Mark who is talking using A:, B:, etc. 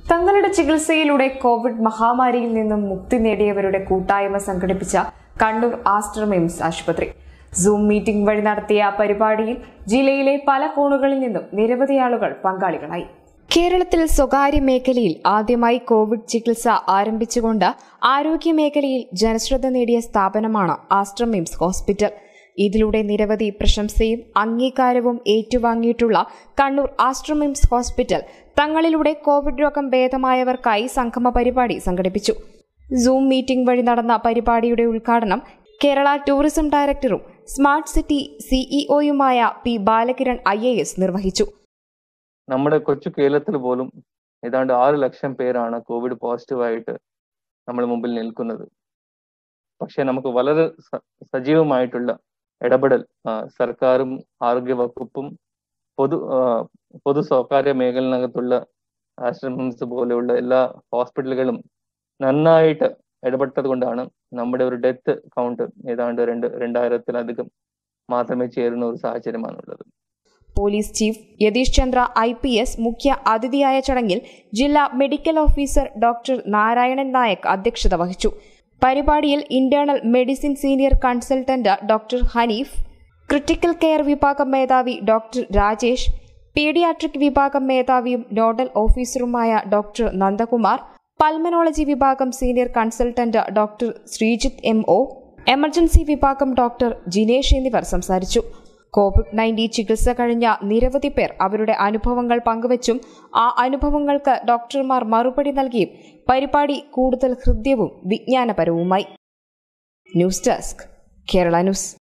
A: തങ്ങളുടെ ചികിത്സയിലൂടെ കോവിഡ് മഹാമാരിയിൽ നിന്നും മുക്തി നേടിയവരുടെ കൂട്ടായ്മ സംഘടിപ്പിച്ച കണ്ണൂർ ആസ്റ്റർ മിംസ് ആശുപത്രി സൂം മീറ്റിംഗ് വഴി നടത്തിയ പരിപാടിയിൽ ജില്ലയിലെ പല കോണുകളിൽ നിന്നും നിരവധി ആളുകൾ പങ്കാളികളായി കേരളത്തിൽ സ്വകാര്യ മേഖലയിൽ ആദ്യമായി കോവിഡ് ചികിത്സ ആരംഭിച്ചുകൊണ്ട് ആരോഗ്യ മേഖലയിൽ ജനശ്രദ്ധ നേടിയ സ്ഥാപനമാണ് ആസ്റ്റർ മിംസ് ഹോസ്പിറ്റൽ ഇതിലൂടെ നിരവധി പ്രശംസയും അംഗീകാരവും ഏറ്റുവാങ്ങിയിട്ടുള്ള കണ്ണൂർ ആസ്ട്രമിംസ് ഹോസ്പിറ്റൽ തങ്ങളിലൂടെ കോവിഡ് രോഗം ഭേദമായവർക്കായി സംഗമ പരിപാടി സംഘടിപ്പിച്ചു സൂം മീറ്റിംഗ് വഴി നടന്ന പരിപാടിയുടെ ഉദ്ഘാടനം കേരള ടൂറിസം ഡയറക്ടറും സ്മാർട്ട് സിറ്റി സിഇഒയുമായ P Balakiran I A S നിർവഹിച്ചു
B: നമ്മുടെ കൊച്ചു കേരളത്തിൽ പോലും ഏതാണ്ട് ആറ് ലക്ഷം പേരാണ് കോവിഡ് പോസിറ്റീവായിട്ട് നമ്മുടെ മുമ്പിൽ നിൽക്കുന്നത് പക്ഷെ നമുക്ക് വളരെ സ- സജീവമായിട്ടുള്ള ഇടപെടൽ ആ, സർക്കാരും ആരോഗ്യ വകുപ്പും പൊതു ആ, പൊതു സ്വകാര്യ മേഖലനകത്തുള്ള ആശ്രമസ് പോലെയുള്ള എല്ലാ ഹോസ്പിറ്റലുകളും നന്നായിട്ട് ഇടപെട്ടത് കൊണ്ടാണ് നമ്മുടെ ഒരു ഡെത്ത് കൗണ്ട് ഏതാണ്ട് രണ്ട് രണ്ടായിരത്തിലധികം മാത്രമേ ചേരുന്ന ഒരു സാഹചര്യമാണുള്ളത്
A: police chief Yathish Chandra I P S മുഖ്യ അതിഥിയായ ചടങ്ങിൽ ജില്ലാ medical officer doctor Narayanan Nayak അധ്യക്ഷത വഹിച്ചു പരിപാടിയിൽ internal medicine senior consultant doctor Hanif critical care വിഭാഗം മേധാവി ഡോക്ടർ രാജേഷ് പീഡിയാട്രിക് വിഭാഗം മേധാവിയും നോഡൽ ഓഫീസറുമായ ഡോക്ടർ നന്ദകുമാർ പൾമനോളജി വിഭാഗം senior consultant doctor Sreejith M O emergency വിഭാഗം ഡോക്ടർ ജിനേഷ് എന്നിവർ സംസാരിച്ചു കോവിഡ് നയൻറ്റീൻ ചികിത്സ കഴിഞ്ഞ നിരവധി പേർ അവരുടെ അനുഭവങ്ങൾ പങ്കുവച്ചും ആ അനുഭവങ്ങൾക്ക് ഡോക്ടർമാർ മറുപടി നൽകിയും പരിപാടി കൂടുതൽ ഹൃദ്യവും വിജ്ഞാനപരവുമായി ന്യൂസ് ഡെസ്ക് കേരള ന്യൂസ്